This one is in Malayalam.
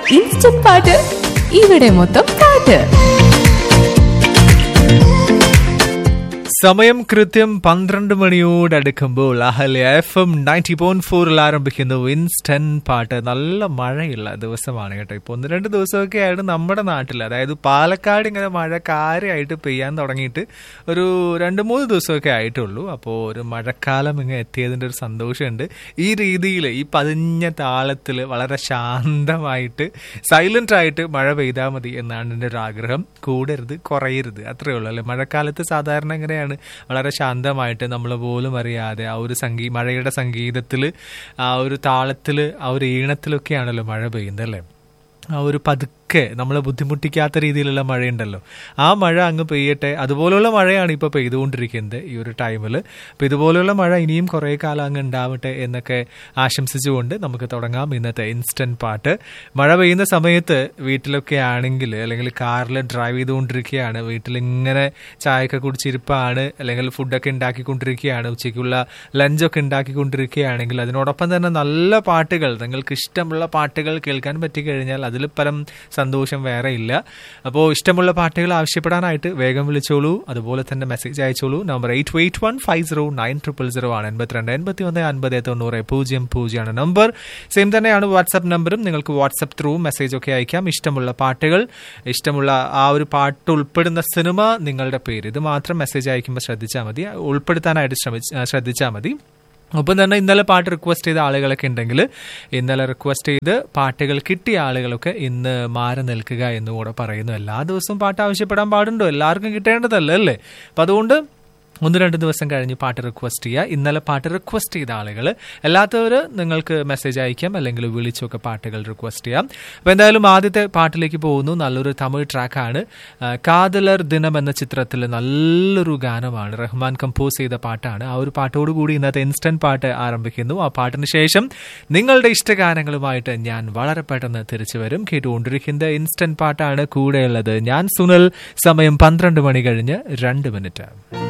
ഇൻസ്റ്റന്റ് പാട്ട് ഇവിടെ മൊത്തം പാട്ട് സമയം കൃത്യം പന്ത്രണ്ട് മണിയോടടുക്കുമ്പോൾ Ahalya F M ninety point ഫോറിൽ ആരംഭിക്കുന്നു ഇൻസ്റ്റന്റ് പാട്ട് നല്ല മഴയുള്ള ദിവസമാണ് കേട്ടോ ഇപ്പോൾ ഒന്ന് രണ്ട് ദിവസമൊക്കെ ആയിട്ട് നമ്മുടെ നാട്ടിൽ അതായത് പാലക്കാട് ഇങ്ങനെ മഴ കാര്യമായിട്ട് പെയ്യാൻ തുടങ്ങിയിട്ട് ഒരു രണ്ട് മൂന്ന് ദിവസമൊക്കെ ആയിട്ടുള്ളൂ അപ്പോൾ ഒരു മഴക്കാലം ഇങ്ങനെ എത്തിയതിൻ്റെ ഒരു സന്തോഷമുണ്ട് ഈ രീതിയിൽ ഈ പതിഞ്ഞ താളത്തിൽ വളരെ ശാന്തമായിട്ട് സൈലന്റ് ആയിട്ട് മഴ പെയ്താൽ മതി എന്നാണ് എൻ്റെ ഒരു ആഗ്രഹം കൂടരുത് കുറയരുത് അത്രയേ ഉള്ളൂ അല്ലേ മഴക്കാലത്ത് സാധാരണ എങ്ങനെയാണ് വളരെ ശാന്തമായിട്ട് നമ്മൾ പോലും അറിയാതെ ആ ഒരു സംഗീ മഴയുടെ സംഗീതത്തിൽ ആ ഒരു താളത്തിൽ ആ ഒരു ഈണത്തിലൊക്കെയാണല്ലോ മഴ പെയ്യുന്നത് അല്ലേ ആ ഒരു പതുക്കെ നമ്മളെ ബുദ്ധിമുട്ടിക്കാത്ത രീതിയിലുള്ള മഴയുണ്ടല്ലോ ആ മഴ അങ്ങ് പെയ്യട്ടെ അതുപോലുള്ള മഴയാണ് ഇപ്പോൾ പെയ്തുകൊണ്ടിരിക്കുന്നത് ഈ ഒരു ടൈമിൽ അപ്പോൾ ഇതുപോലുള്ള മഴ ഇനിയും കുറേ കാലം അങ്ങ് ഉണ്ടാവട്ടെ എന്നൊക്കെ ആശംസിച്ചുകൊണ്ട് നമുക്ക് തുടങ്ങാം ഇന്നത്തെ ഇൻസ്റ്റന്റ് പാട്ട് മഴ പെയ്യുന്ന സമയത്ത് വീട്ടിലൊക്കെ ആണെങ്കിൽ അല്ലെങ്കിൽ കാറിൽ ഡ്രൈവ് ചെയ്തുകൊണ്ടിരിക്കുകയാണ് വീട്ടിലിങ്ങനെ ചായയൊക്കെ കുടിച്ചിരിപ്പാണ് അല്ലെങ്കിൽ ഫുഡൊക്കെ ഉണ്ടാക്കിക്കൊണ്ടിരിക്കുകയാണ് ഉച്ചയ്ക്കുള്ള ലഞ്ചൊക്കെ ഉണ്ടാക്കിക്കൊണ്ടിരിക്കുകയാണെങ്കിൽ അതിനോടൊപ്പം തന്നെ നല്ല പാട്ടുകൾ നിങ്ങൾക്ക് ഇഷ്ടമുള്ള പാട്ടുകൾ കേൾക്കാൻ പറ്റിക്കഴിഞ്ഞാൽ അതിൽ പരം സന്തോഷം വേറെ ഇല്ല അപ്പോൾ ഇഷ്ടമുള്ള പാട്ടുകൾ ആവശ്യപ്പെടാനായിട്ട് വേഗം വിളിച്ചോളൂ അതുപോലെ തന്നെ മെസ്സേജ് അയച്ചോളൂ number eight eight one five zero nine triple zero ആണ് എൺപത്തിരണ്ട് എൺപത്തി ഒന്ന് അൻപത് തൊണ്ണൂറ് പൂജ്യം പൂജ്യമാണ് നമ്പർ സെയിം തന്നെയാണ് വാട്സപ്പ് നമ്പറും നിങ്ങൾക്ക് വാട്സപ്പ് ത്രൂ മെസ്സേജ് ഒക്കെ അയക്കാം ഇഷ്ടമുള്ള പാട്ടുകൾ ഇഷ്ടമുള്ള ആ ഒരു പാട്ട് ഉൾപ്പെടുന്ന സിനിമ നിങ്ങളുടെ പേര് ഇത് മാത്രം മെസ്സേജ് അയക്കുമ്പോൾ ശ്രദ്ധിച്ചാൽ മതി ഉൾപ്പെടുത്താനായിട്ട് ശ്രമിച്ച് ശ്രദ്ധിച്ചാൽ മതി ഒപ്പം തന്നെ ഇന്നലെ പാട്ട് റിക്വസ്റ്റ് ചെയ്ത ആളുകളൊക്കെ ഉണ്ടെങ്കിൽ ഇന്നലെ റിക്വസ്റ്റ് ചെയ്ത് പാട്ടുകൾ കിട്ടിയ ആളുകളൊക്കെ ഇന്ന് മാറി നിൽക്കുക എന്നുകൂടെ പറയുന്നു എല്ലാ ദിവസവും പാട്ട് ആവശ്യപ്പെടാൻ പാടുണ്ടോ എല്ലാവർക്കും കിട്ടേണ്ടതല്ലേ അല്ലേ അപ്പം അതുകൊണ്ട് ഒന്ന് രണ്ട് ദിവസം കഴിഞ്ഞ് പാട്ട് റിക്വസ്റ്റ് ചെയ്യുക ഇന്നലെ പാട്ട് റിക്വസ്റ്റ് ചെയ്ത ആളുകൾ അല്ലാത്തവർ നിങ്ങൾക്ക് മെസ്സേജ് അയക്കാം അല്ലെങ്കിൽ വിളിച്ചൊക്കെ പാട്ടുകൾ റിക്വസ്റ്റ് ചെയ്യാം അപ്പോൾ എന്തായാലും ആദ്യത്തെ പാട്ടിലേക്ക് പോകുന്നു നല്ലൊരു തമിഴ് ട്രാക്കാണ് കാതലർ ദിനം എന്ന ചിത്രത്തിൽ നല്ലൊരു ഗാനമാണ് റഹ്മാൻ കമ്പോസ് ചെയ്ത പാട്ടാണ് ആ ഒരു പാട്ടോടുകൂടി ഇന്നത്തെ ഇൻസ്റ്റന്റ് പാട്ട് ആരംഭിക്കുന്നു ആ പാട്ടിന് ശേഷം നിങ്ങളുടെ ഇഷ്ടഗാനങ്ങളുമായിട്ട് ഞാൻ വളരെ പെട്ടെന്ന് തിരിച്ചു വരും കേട്ടുകൊണ്ടിരിക്കുന്ന ഇൻസ്റ്റന്റ് പാട്ടാണ് കൂടെയുള്ളത് ഞാൻ സുനിൽ സമയം പന്ത്രണ്ട് മണി കഴിഞ്ഞ് രണ്ട് മിനിറ്റ്